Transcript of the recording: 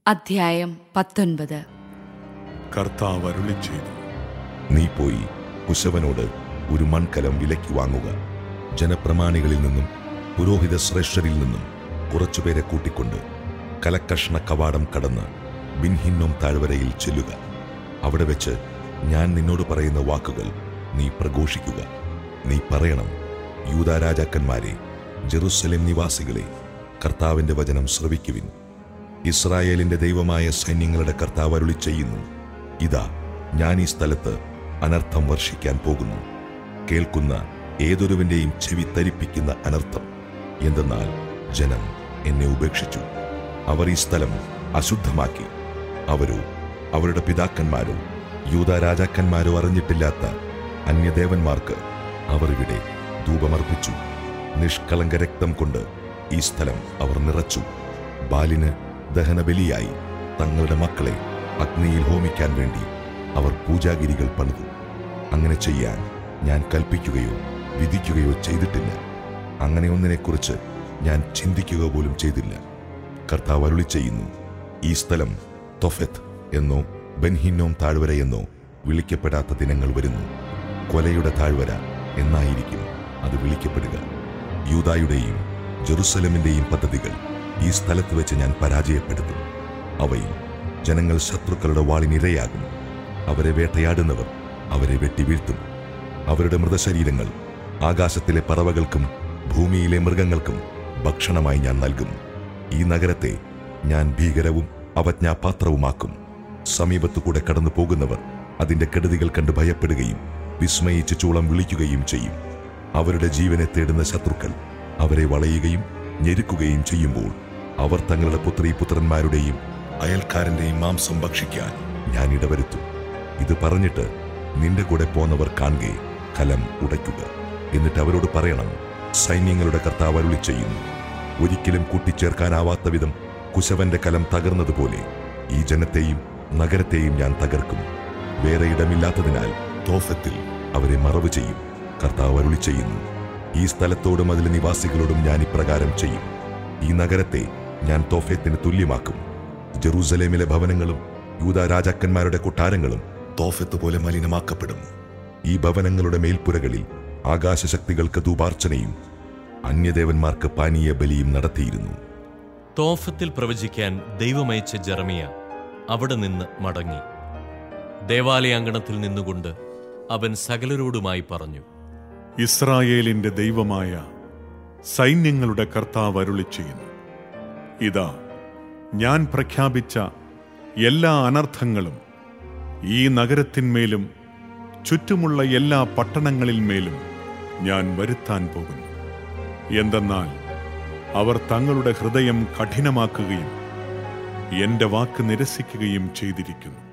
അധ്യായം പത്തൊൻപത് കർത്താവ് അരുളി ചെയ്തു നീ പോയി കുശവനോട് ഒരു മൺകലം വിലയ്ക്ക് വാങ്ങുക ജനപ്രമാണികളിൽ നിന്നും പുരോഹിത ശ്രേഷ്ഠരിൽ നിന്നും കുറച്ചുപേരെ കൂട്ടിക്കൊണ്ട് കലക്കഷ്ണ കവാടം കടന്ന് ബിൻഹിന്നോം താഴ്വരയിൽ ചെല്ലുക അവിടെ വെച്ച് ഞാൻ നിന്നോട് പറയുന്ന വാക്കുകൾ നീ പ്രഘോഷിക്കുക നീ പറയണം യൂദാ രാജാക്കന്മാരെ ജെറുസലേം നിവാസികളെ കർത്താവിന്റെ വചനം ശ്രവിക്കുവിൻ ഇസ്രായേലിന്റെ ദൈവമായ സൈന്യങ്ങളുടെ കർത്താവ് അരുളി ചെയ്യുന്നു ഇതാ ഞാൻ ഈ സ്ഥലത്ത് അനർത്ഥം വർഷിക്കാൻ പോകുന്നു കേൾക്കുന്ന ഏതൊരുവന്റെയും ചെവി തരിപ്പിക്കുന്ന അനർത്ഥം എന്തെന്നാൽ ജനം എന്നെ ഉപേക്ഷിച്ചു അവർ ഈ സ്ഥലം അശുദ്ധമാക്കി അവരോ അവരുടെ പിതാക്കന്മാരോ യൂത രാജാക്കന്മാരോ അറിഞ്ഞിട്ടില്ലാത്ത അന്യദേവന്മാർക്ക് അവർ ഇവിടെ ധൂപമർപ്പിച്ചു നിഷ്കളങ്ക രക്തം കൊണ്ട് ഈ സ്ഥലം അവർ നിറച്ചു ബാലിന് ദഹനബലിയായി തങ്ങളുടെ മക്കളെ അഗ്നിയിൽ ഹോമിക്കാൻ വേണ്ടി അവർ പൂജാഗിരികൾ പണിതു അങ്ങനെ ചെയ്യാൻ ഞാൻ കൽപ്പിക്കുകയോ വിധിക്കുകയോ ചെയ്തിട്ടില്ല അങ്ങനെ ഒന്നിനെക്കുറിച്ച് ഞാൻ ചിന്തിക്കുക പോലും ചെയ്തില്ല കർത്താവ് അരുളി ചെയ്യുന്നു ഈ സ്ഥലം തൊഫെത്ത് എന്നോ ബെൻഹിന്നോം താഴ്വര എന്നോ വിളിക്കപ്പെടാത്ത ദിനങ്ങൾ വരുന്നു കൊലയുടെ താഴ്വര എന്നായിരിക്കും അത് വിളിക്കപ്പെടുക യൂതായുടെയും ജെറുസലമിന്റെയും പദ്ധതികൾ ഈ സ്ഥലത്ത് വെച്ച് ഞാൻ പരാജയപ്പെടുത്തും അവയിൽ ജനങ്ങൾ ശത്രുക്കളുടെ വാളിനിരയാകും അവരെ വേട്ടയാടുന്നവർ അവരെ വെട്ടിവീഴ്ത്തും അവരുടെ മൃതശരീരങ്ങൾ ആകാശത്തിലെ പറവകൾക്കും ഭൂമിയിലെ മൃഗങ്ങൾക്കും ഭക്ഷണമായി ഞാൻ നൽകും ഈ നഗരത്തെ ഞാൻ ഭീകരവും അവജ്ഞാപാത്രവുമാക്കും സമീപത്തുകൂടെ കടന്നു പോകുന്നവർ അതിന്റെ കെടുതികൾ കണ്ട് ഭയപ്പെടുകയും വിസ്മയിച്ച് ചൂളം വിളിക്കുകയും ചെയ്യും അവരുടെ ജീവനെ തേടുന്ന ശത്രുക്കൾ അവരെ വളയുകയും ഞെരുക്കുകയും ചെയ്യുമ്പോൾ അവർ തങ്ങളുടെ പുത്രീ പുത്രന്മാരുടെയും അയൽക്കാരന്റെയും മാംസം ഭക്ഷിക്കാൻ ഞാൻ ഇടവരുത്തും ഇത് പറഞ്ഞിട്ട് നിന്റെ കൂടെ പോന്നവർ കാണുകെ കലം ഉടയ്ക്കുക എന്നിട്ട് അവരോട് പറയണം സൈന്യങ്ങളുടെ കർത്താവ് അരുളി ചെയ്യുന്നു ഒരിക്കലും കൂട്ടിച്ചേർക്കാനാവാത്ത വിധം കുശവന്റെ കലം തകർന്നതുപോലെ ഈ ജനത്തെയും നഗരത്തെയും ഞാൻ തകർക്കും വേറെ ഇടമില്ലാത്തതിനാൽ തോഫത്തിൽ അവരെ മറവ് ചെയ്യും കർത്താവ് അരുളി ചെയ്യുന്നു ഈ സ്ഥലത്തോടും അതിലെ നിവാസികളോടും ഞാൻ ഇപ്രകാരം ചെയ്യും ഈ നഗരത്തെ ഞാൻ തോഫെത്തിന് തുല്യമാക്കും ജെറൂസലേമിലെ ഭവനങ്ങളും യൂത രാജാക്കന്മാരുടെ കൊട്ടാരങ്ങളും തോഫെത്ത് പോലെ മലിനമാക്കപ്പെടും ഈ ഭവനങ്ങളുടെ മേൽപ്പുരകളിൽ ആകാശശക്തികൾക്ക് ധൂപാർച്ചനയും അന്യദേവന്മാർക്ക് പാനീയ ബലിയും നടത്തിയിരുന്നു തോഫത്തിൽ പ്രവചിക്കാൻ ദൈവമയച്ച ജെറമിയ അവിടെ നിന്ന് മടങ്ങി ദേവാലയാങ്കണത്തിൽ നിന്നുകൊണ്ട് അവൻ സകലരോടുമായി പറഞ്ഞു ഇസ്രായേലിന്റെ ദൈവമായ സൈന്യങ്ങളുടെ കർത്താവ് അരുളി ചെയ്യുന്നു ഇതാ ഞാൻ പ്രഖ്യാപിച്ച എല്ലാ അനർത്ഥങ്ങളും ഈ നഗരത്തിന്മേലും ചുറ്റുമുള്ള എല്ലാ പട്ടണങ്ങളിന്മേലും ഞാൻ വരുത്താൻ പോകുന്നു എന്തെന്നാൽ അവർ തങ്ങളുടെ ഹൃദയം കഠിനമാക്കുകയും എന്റെ വാക്ക് നിരസിക്കുകയും ചെയ്തിരിക്കുന്നു